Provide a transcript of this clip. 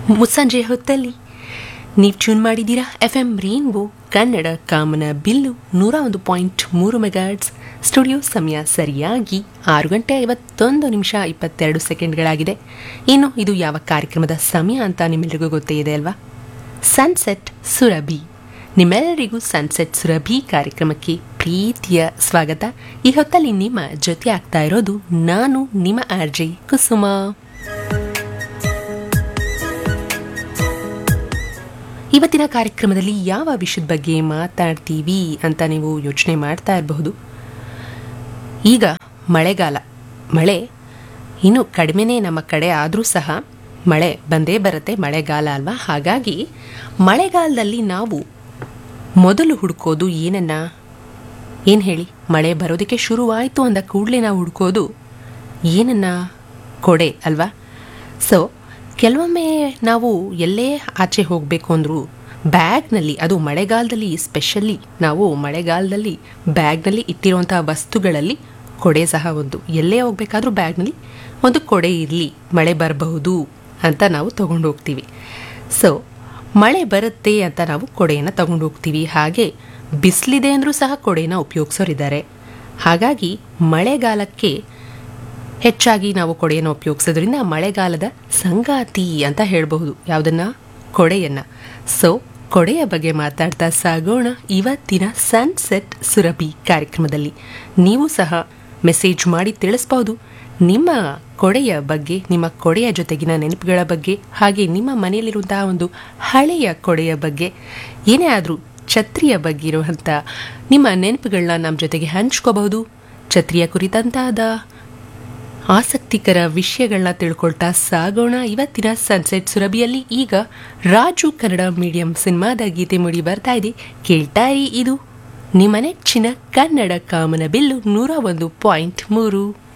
ಮುಸ್ಸಂಜೆ ಹೊತ್ತಲ್ಲಿ ನೀವು ಟ್ಯೂನ್ ಮಾಡಿದ್ದೀರಾ ಎಫ್ ಎಂ ರೇನ್ಬೋ ಕನ್ನಡ ಕಾಮನ ಬಿಲ್ಲು ನೂರ ಒಂದು ಪಾಯಿಂಟ್ ಮೂರು ಮೆಗಾಟ್ಸ್ ಸ್ಟುಡಿಯೋ ಸಮಯ ಸರಿಯಾಗಿ ಆರು ಗಂಟೆ ಐವತ್ತೊಂದು ನಿಮಿಷ ಇಪ್ಪತ್ತೆರಡು ಸೆಕೆಂಡ್ಗಳಾಗಿದೆ ಇನ್ನು ಇದು ಯಾವ ಕಾರ್ಯಕ್ರಮದ ಸಮಯ ಅಂತ ನಿಮ್ಮೆಲ್ಲರಿಗೂ ಗೊತ್ತೇ ಇದೆ ಅಲ್ವಾ ಸನ್ಸೆಟ್ ಸುರಭಿ ನಿಮ್ಮೆಲ್ಲರಿಗೂ ಸನ್ಸೆಟ್ ಸುರಭಿ ಕಾರ್ಯಕ್ರಮಕ್ಕೆ ಪ್ರೀತಿಯ ಸ್ವಾಗತ ಈ ಹೊತ್ತಲ್ಲಿ ನಿಮ್ಮ ಜೊತೆ ಆಗ್ತಾ ಇರೋದು ನಾನು ನಿಮ್ಮ ಆರ್ಜೆ ಕುಸುಮ ಇವತ್ತಿನ ಕಾರ್ಯಕ್ರಮದಲ್ಲಿ ಯಾವ ವಿಷಯದ ಬಗ್ಗೆ ಮಾತಾಡ್ತೀವಿ ಅಂತ ನೀವು ಯೋಚನೆ ಮಾಡ್ತಾ ಇರಬಹುದು ಈಗ ಮಳೆಗಾಲ ಮಳೆ ಇನ್ನು ಕಡಿಮೆನೇ ನಮ್ಮ ಕಡೆ ಆದರೂ ಸಹ ಮಳೆ ಬಂದೇ ಬರುತ್ತೆ ಮಳೆಗಾಲ ಅಲ್ವಾ ಹಾಗಾಗಿ ಮಳೆಗಾಲದಲ್ಲಿ ನಾವು ಮೊದಲು ಹುಡುಕೋದು ಏನನ್ನ ಏನು ಹೇಳಿ ಮಳೆ ಬರೋದಕ್ಕೆ ಶುರುವಾಯಿತು ಅಂದ ಕೂಡಲೇ ನಾವು ಹುಡುಕೋದು ಏನನ್ನ ಕೊಡೆ ಅಲ್ವಾ ಸೊ ಕೆಲವೊಮ್ಮೆ ನಾವು ಎಲ್ಲೇ ಆಚೆ ಹೋಗಬೇಕು ಅಂದರೂ ಬ್ಯಾಗ್ನಲ್ಲಿ ಅದು ಮಳೆಗಾಲದಲ್ಲಿ ಸ್ಪೆಷಲಿ ನಾವು ಮಳೆಗಾಲದಲ್ಲಿ ಬ್ಯಾಗ್ನಲ್ಲಿ ಇಟ್ಟಿರುವಂತಹ ವಸ್ತುಗಳಲ್ಲಿ ಕೊಡೆ ಸಹ ಒಂದು ಎಲ್ಲೇ ಹೋಗಬೇಕಾದ್ರೂ ಬ್ಯಾಗ್ನಲ್ಲಿ ಒಂದು ಕೊಡೆ ಇರಲಿ ಮಳೆ ಬರಬಹುದು ಅಂತ ನಾವು ತಗೊಂಡು ಹೋಗ್ತೀವಿ ಸೊ ಮಳೆ ಬರುತ್ತೆ ಅಂತ ನಾವು ಕೊಡೆಯನ್ನು ತಗೊಂಡು ಹೋಗ್ತೀವಿ ಹಾಗೆ ಬಿಸಿಲಿದೆ ಅಂದರೂ ಸಹ ಕೊಡೆನ ಉಪಯೋಗಿಸೋರಿದ್ದಾರೆ ಹಾಗಾಗಿ ಮಳೆಗಾಲಕ್ಕೆ ಹೆಚ್ಚಾಗಿ ನಾವು ಕೊಡೆಯನ್ನು ಉಪಯೋಗಿಸೋದ್ರಿಂದ ಮಳೆಗಾಲದ ಸಂಗಾತಿ ಅಂತ ಹೇಳಬಹುದು ಯಾವುದನ್ನ ಕೊಡೆಯನ್ನ ಸೊ ಕೊಡೆಯ ಬಗ್ಗೆ ಮಾತಾಡ್ತಾ ಸಾಗೋಣ ಇವತ್ತಿನ ಸನ್ಸೆಟ್ ಸುರಭಿ ಕಾರ್ಯಕ್ರಮದಲ್ಲಿ ನೀವು ಸಹ ಮೆಸೇಜ್ ಮಾಡಿ ತಿಳಿಸ್ಬೋದು ನಿಮ್ಮ ಕೊಡೆಯ ಬಗ್ಗೆ ನಿಮ್ಮ ಕೊಡೆಯ ಜೊತೆಗಿನ ನೆನಪುಗಳ ಬಗ್ಗೆ ಹಾಗೆ ನಿಮ್ಮ ಮನೆಯಲ್ಲಿರುವಂತಹ ಒಂದು ಹಳೆಯ ಕೊಡೆಯ ಬಗ್ಗೆ ಏನೇ ಆದರೂ ಛತ್ರಿಯ ಬಗ್ಗೆ ಇರುವಂಥ ನಿಮ್ಮ ನೆನಪುಗಳನ್ನ ನಮ್ಮ ಜೊತೆಗೆ ಹಂಚ್ಕೋಬಹುದು ಛತ್ರಿಯ ಕುರಿತಂತಾದ ಆಸಕ್ತಿಕರ ವಿಷಯಗಳನ್ನ ತಿಳ್ಕೊಳ್ತಾ ಸಾಗೋಣ ಇವತ್ತಿನ ಸನ್ಸೆಟ್ ಸುರಭಿಯಲ್ಲಿ ಈಗ ರಾಜು ಕನ್ನಡ ಮೀಡಿಯಂ ಸಿನಿಮಾದ ಗೀತೆ ಮೂಡಿ ಬರ್ತಾ ಇದೆ ಕೇಳ್ತಾ ಇರಿ ಇದು ನಿಮ್ಮ ನೆಚ್ಚಿನ ಕನ್ನಡ ಕಾಮನ ಬಿಲ್ಲು ನೂರ ಒಂದು ಪಾಯಿಂಟ್ ಮೂರು